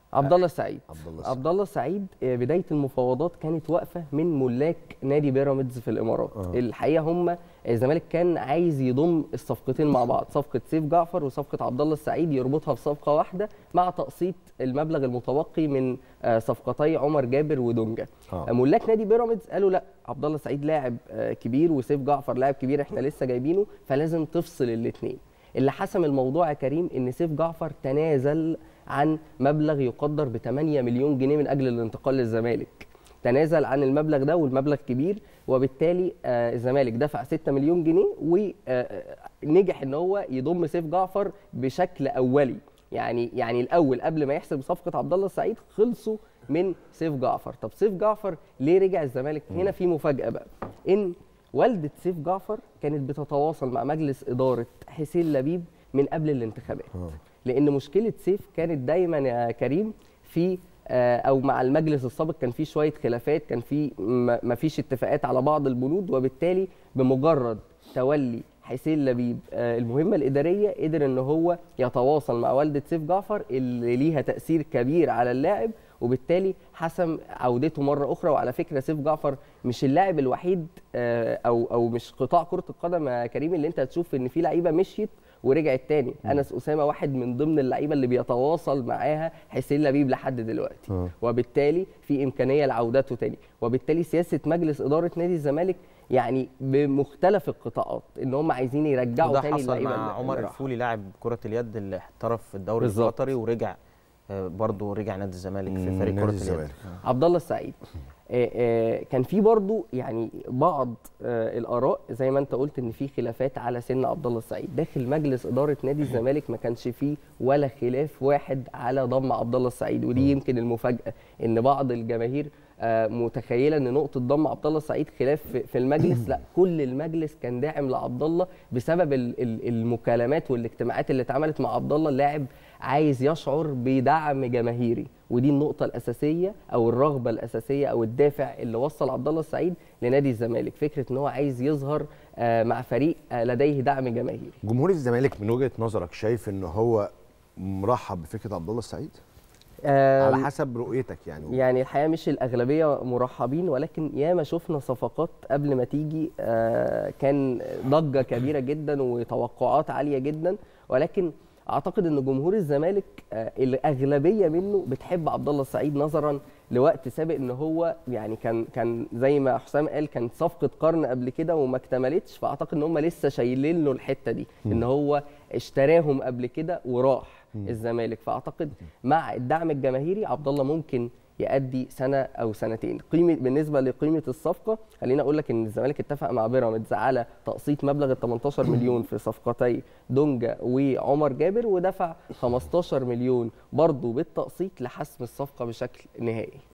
عبد الله السعيد عبد الله عبد الله السعيد آه، بدايه المفاوضات كانت واقفه من ملاك نادي بيراميدز في الامارات آه. الحقيقه هم الزمالك كان عايز يضم الصفقتين مع بعض صفقه سيف جعفر وصفقه عبد الله السعيد يربطها في صفقه واحده مع تقسيط المبلغ المتبقي من آه، صفقتي عمر جابر ودونجا آه. آه. ملاك نادي بيراميدز قالوا لا عبد الله السعيد لاعب آه، كبير وسيف جعفر لاعب كبير احنا لسه جايبينه فلازم تفصل الاثنين اللي حسم الموضوع يا كريم ان سيف جعفر تنازل عن مبلغ يقدر ب 8 مليون جنيه من اجل الانتقال للزمالك تنازل عن المبلغ ده والمبلغ كبير وبالتالي آه، الزمالك دفع 6 مليون جنيه ونجح ان هو يضم سيف جعفر بشكل اولي يعني يعني الاول قبل ما يحسب صفقه عبد الله السعيد خلصوا من سيف جعفر طب سيف جعفر ليه رجع الزمالك هنا في مفاجاه بقى ان والده سيف جعفر كانت بتتواصل مع مجلس اداره حسين لبيب من قبل الانتخابات آه. لان مشكله سيف كانت دايما يا كريم في آه، او مع المجلس السابق كان في شويه خلافات كان في ما فيش اتفاقات على بعض البنود وبالتالي بمجرد تولي حسين لبيب آه، المهمه الاداريه قدر ان هو يتواصل مع والده سيف جعفر اللي ليها تاثير كبير على اللاعب وبالتالي حسم عودته مره اخرى وعلى فكره سيف جعفر مش اللاعب الوحيد آه، او او مش قطاع كره القدم يا كريم اللي انت هتشوف ان في لعيبه مشيت ورجعت تاني انس اسامه واحد من ضمن اللعيبه اللي بيتواصل معاها حسين لبيب لحد دلوقتي آه. وبالتالي في امكانيه لعودته تاني وبالتالي سياسه مجلس اداره نادي الزمالك يعني بمختلف القطاعات ان هم عايزين يرجعوا وده تاني حصل اللعيبه مع اللي- عمر اللي راحوا. الفولي لاعب كرة اليد اللي احترف في الدوري بالظبط. القطري ورجع آه، برضه رجع نادي الزمالك في مم، فريق نادي كرة اليد الزمالك. عبد الله السعيد آه، آه، كان في برضو يعني بعض آه، الاراء زي ما انت قلت ان في خلافات على سن عبد الله السعيد داخل مجلس اداره نادي الزمالك ما كانش فيه ولا خلاف واحد على ضم عبد الله السعيد ودي يمكن المفاجاه ان بعض الجماهير آه، متخيله ان نقطه ضم عبد الله السعيد خلاف في- في المجلس لا كل المجلس كان داعم لعبد الله بسبب ال- ال- المكالمات والاجتماعات اللي اتعملت مع عبد الله اللاعب عايز يشعر بدعم جماهيري ودي النقطة الأساسية أو الرغبة الأساسية أو الدافع اللي وصل عبد الله السعيد لنادي الزمالك فكرة إن هو عايز يظهر آه، مع فريق آه، لديه دعم جماهيري جمهور الزمالك من وجهه نظرك شايف ان هو مرحب بفكره عبد الله السعيد آه، على حسب رؤيتك يعني يعني الحقيقه مش الاغلبيه مرحبين ولكن ياما شفنا صفقات قبل ما تيجي آه، كان ضجه كبيره جدا وتوقعات عاليه جدا ولكن اعتقد ان جمهور الزمالك آه، الاغلبيه منه بتحب عبد الله السعيد نظرا لوقت سابق ان هو يعني كان كان زي ما حسام قال كان صفقه قرن قبل كده وما اكتملتش فاعتقد ان هم لسه شايلين له الحته دي ان هو اشتراهم قبل كده وراح الزمالك فاعتقد مع الدعم الجماهيري عبد الله ممكن يأدي سنه او سنتين قيمه بالنسبه لقيمه الصفقه خليني اقول لك ان الزمالك اتفق مع بيراميدز على تقسيط مبلغ ال 18 مليون في صفقتي دونجا وعمر جابر ودفع 15 مليون برضه بالتقسيط لحسم الصفقه بشكل نهائي